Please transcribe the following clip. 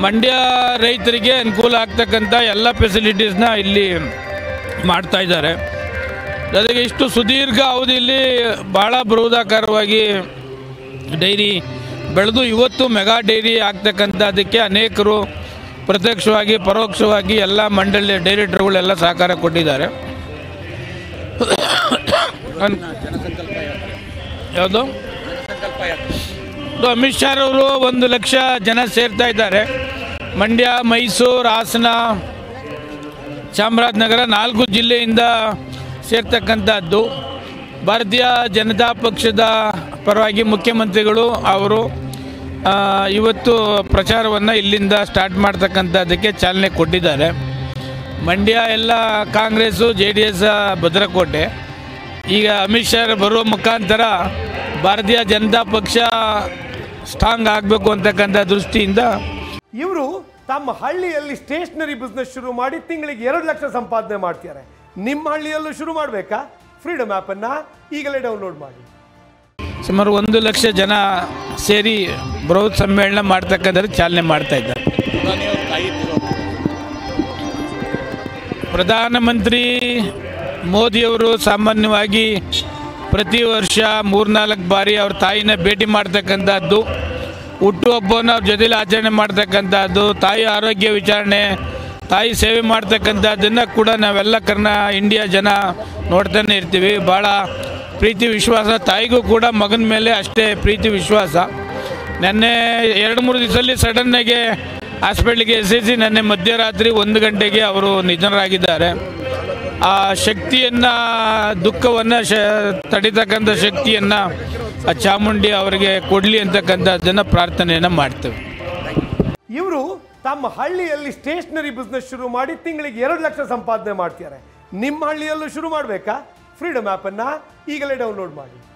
ಮಂಡ್ಯ ರೈತರಿಗೆ ಅನುಕೂಲ ಆಗ್ತಕ್ಕಂಥ ಎಲ್ಲ ಫೆಸಿಲಿಟೀಸ್ನ ಇಲ್ಲಿ ಮಾಡ್ತಾ ಇದ್ದಾರೆ ಜೊತೆಗೆ ಇಷ್ಟು ಸುದೀರ್ಘ ಅವಧಿಯಲ್ಲಿ ಭಾಳ ಬೃಹದಾಕಾರವಾಗಿ ಡೈರಿ ಬೆಳೆದು ಇವತ್ತು ಮೆಗಾ ಡೈರಿ ಆಗ್ತಕ್ಕಂಥದ್ದಕ್ಕೆ ಅನೇಕರು ಪ್ರತ್ಯಕ್ಷವಾಗಿ ಪರೋಕ್ಷವಾಗಿ ಎಲ್ಲ ಮಂಡಳಿ ಡೈರೆಕ್ಟರ್ಗಳೆಲ್ಲ ಸಹಕಾರ ಕೊಟ್ಟಿದ್ದಾರೆ ಅನ್- ಯಾವುದು ಇದು ಅಮಿತ್ ಶಾ ಅವರು ಒಂದು ಲಕ್ಷ ಜನ ಸೇರ್ತಾ ಇದ್ದಾರೆ ಮಂಡ್ಯ ಮೈಸೂರು ಹಾಸನ ಚಾಮರಾಜನಗರ ನಾಲ್ಕು ಜಿಲ್ಲೆಯಿಂದ ಸೇರ್ತಕ್ಕಂಥದ್ದು ಭಾರತೀಯ ಜನತಾ ಪಕ್ಷದ ಪರವಾಗಿ ಮುಖ್ಯಮಂತ್ರಿಗಳು ಅವರು ಆ, ಇವತ್ತು ಪ್ರಚಾರವನ್ನು ಇಲ್ಲಿಂದ ಸ್ಟಾರ್ಟ್ ಮಾಡ್ತಕ್ಕಂಥದ್ದಕ್ಕೆ ಚಾಲನೆ ಕೊಟ್ಟಿದ್ದಾರೆ ಮಂಡ್ಯ ಎಲ್ಲ ಕಾಂಗ್ರೆಸ್ಸು ಜೆ ಡಿ ಎಸ್ ಭದ್ರಕೋಟೆ ಈಗ ಅಮಿತ್ ಶಾ ಬರುವ ಮುಖಾಂತರ ಭಾರತೀಯ ಜನತಾ ಪಕ್ಷ ಸ್ಟ್ರಾಂಗ್ ಆಗಬೇಕು ಅಂತಕ್ಕಂಥ ದೃಷ್ಟಿಯಿಂದ ಇವರು ತಮ್ಮ ಹಳ್ಳಿಯಲ್ಲಿ ಸ್ಟೇಷನರಿ ಬಿಸ್ನೆಸ್ ಶುರು ಮಾಡಿ ತಿಂಗಳಿಗೆ ಎರಡು ಲಕ್ಷ ಸಂಪಾದನೆ ಮಾಡ್ತಾರೆ ನಿಮ್ಮ ಹಳ್ಳಿಯಲ್ಲೂ ಶುರು ಮಾಡಬೇಕಾ ಫ್ರೀಡಮ್ ಆ್ಯಪನ್ನು ಈಗಲೇ ಡೌನ್ಲೋಡ್ ಮಾಡಿ ಸುಮಾರು ಒಂದು ಲಕ್ಷ ಜನ ಸೇರಿ ಬೃಹತ್ ಸಮ್ಮೇಳನ ಮಾಡ್ತಕ್ಕಂಥ ಚಾಲನೆ ಮಾಡ್ತಾ ಇದ್ದಾರೆ ಪ್ರಧಾನಮಂತ್ರಿ ಮೋದಿಯವರು ಸಾಮಾನ್ಯವಾಗಿ ಪ್ರತಿ ವರ್ಷ ಮೂರ್ನಾಲ್ಕು ಬಾರಿ ಅವ್ರ ತಾಯಿನ ಭೇಟಿ ಮಾಡ್ತಕ್ಕಂಥದ್ದು ಹುಟ್ಟುಹಬ್ಬವನ್ನು ಅವ್ರ ಜೊತೆಲಿ ಆಚರಣೆ ಮಾಡ್ತಕ್ಕಂಥದ್ದು ತಾಯಿ ಆರೋಗ್ಯ ವಿಚಾರಣೆ ತಾಯಿ ಸೇವೆ ಮಾಡ್ತಕ್ಕಂಥದ್ದನ್ನು ಕೂಡ ನಾವೆಲ್ಲ ಕರ್ನ ಇಂಡಿಯಾ ಜನ ನೋಡ್ತಾನೆ ಇರ್ತೀವಿ ಭಾಳ ಪ್ರೀತಿ ವಿಶ್ವಾಸ ತಾಯಿಗೂ ಕೂಡ ಮಗನ ಮೇಲೆ ಅಷ್ಟೇ ಪ್ರೀತಿ ವಿಶ್ವಾಸ ನೆನ್ನೆ ಎರಡು ಮೂರು ದಿವಸದಲ್ಲಿ ಸಡನ್ನಾಗಿ ಹಾಸ್ಪಿಟ್ಲಿಗೆ ಎಸೆಸಿ ನೆನ್ನೆ ಮಧ್ಯರಾತ್ರಿ ಒಂದು ಗಂಟೆಗೆ ಅವರು ನಿಧನರಾಗಿದ್ದಾರೆ ಆ ಶಕ್ತಿಯನ್ನು ದುಃಖವನ್ನು ಶ ತಡಿತಕ್ಕಂಥ ಶಕ್ತಿಯನ್ನು ಆ ಚಾಮುಂಡಿ ಅವರಿಗೆ ಕೊಡಲಿ ಅಂತಕ್ಕಂಥದ್ದನ್ನು ಪ್ರಾರ್ಥನೆಯನ್ನು ಮಾಡ್ತೇವೆ ಇವರು ತಮ್ಮ ಹಳ್ಳಿಯಲ್ಲಿ ಸ್ಟೇಷನರಿ ಬಿಸ್ನೆಸ್ ಶುರು ಮಾಡಿ ತಿಂಗಳಿಗೆ ಎರಡು ಲಕ್ಷ ಸಂಪಾದನೆ ಮಾಡ್ತಾರೆ ನಿಮ್ಮ ಹಳ್ಳಿಯಲ್ಲೂ ಶುರು ಮಾಡಬೇಕಾ ಫ್ರೀಡಮ್ ಆ್ಯಪನ್ನು ಈಗಲೇ ಡೌನ್ಲೋಡ್ ಮಾಡಿ